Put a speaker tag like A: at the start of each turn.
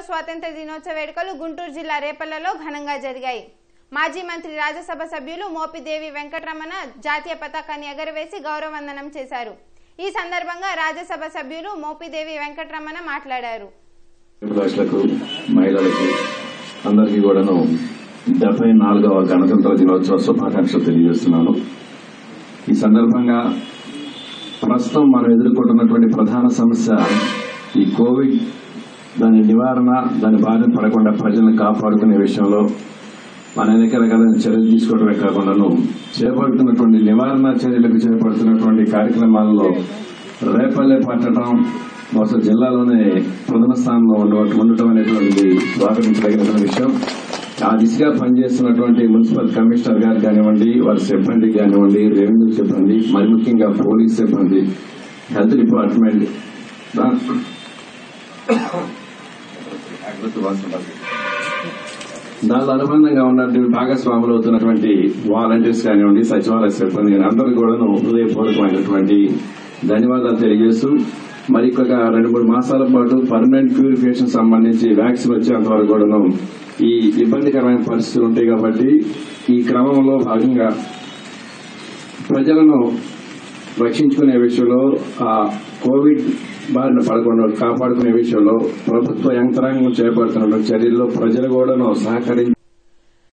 A: స్వాతంత్ర దినోత్సవ వేడుకలు గుంటూరు జిల్లా రేపల్లలో ఘనంగా జరిగాయి మాజీ మంత్రి రాజ్యసభ సభ్యులు మోపిదేవి వెంకటరమణ జాతీయ పతాకాన్ని ఎగరవేసి గౌరవవందనం చేశారు ఈ సందర్భంగా రాజ్యసభ సభ్యులు మోపిదేవి వెంకటరమణ మాట్లాడారు
B: భాషలకు మహిళలకి అందరికీ కూడాను డెబ్బై నాలుగవ గణతంత్ర దినోత్సవ శుభాకాంక్షలు తెలియజేస్తున్నాను ఈ సందర్భంగా ప్రస్తుతం మనం ఎదుర్కొంటున్నటువంటి ప్రధాన సమస్య ఈ కోవిడ్ దాని నివారణ దాని బారిన పడకుండా ప్రజలను కాపాడుకునే విషయంలో మన అనేక రకాలైన చర్యలు తీసుకోవడమే కాకుండాను చేపడుతున్నటువంటి నివారణ చర్యలకు చేపడుతున్నటువంటి కార్యక్రమాలలో రేపల్లె పట్టడం మొత్తం జిల్లాలోనే ప్రథమ స్థానంలో ఉండ- ఉండటం అనేటువంటిది స్వాగతించదగిన విషయం ఆ దిశగా పనిచేస్తున్నటువంటి మున్సిపల్ కమిషనర్ గారు కానివ్వండి వారి సిబ్బంది కానివ్వండి రెవెన్యూ సిబ్బంది మరి ముఖ్యంగా పోలీస్ సిబ్బంది హెల్త్ డిపార్ట్మెంట్ దా- దానిలో అనుబంధంగా ఉన్నటువంటి భాగస్వాములు అవుతున్నటువంటి వాలంటీర్స్ కానివ్వండి సచివాలయ సిబ్బంది కానీ అందరూ కూడాను హృదయపూర్వకమైనటువంటి ధన్యవాదాలు తెలియజేస్తూ మరి ఒక రెండు మూడు మాసాల పాటు పర్మనెంట్ ప్యూరిఫికేషన్ సంబంధించి వ్యాక్సిన్ వచ్చేంత వరకు కూడాను ఈ ఇబ్బందికరమైన పరిస్థితులు ఉంటాయి కాబట్టి ఈ క్రమంలో భాగంగా ప్రజలను రక్షించుకునే విషయంలో ఆ కోవిడ్ బారిన పడకుండా కాపాడుకునే విషయంలో ప్రభుత్వ యంత్రాంగం చేపడుతున్న చర్యల్లో ప్రజలు కూడాను సహకరించి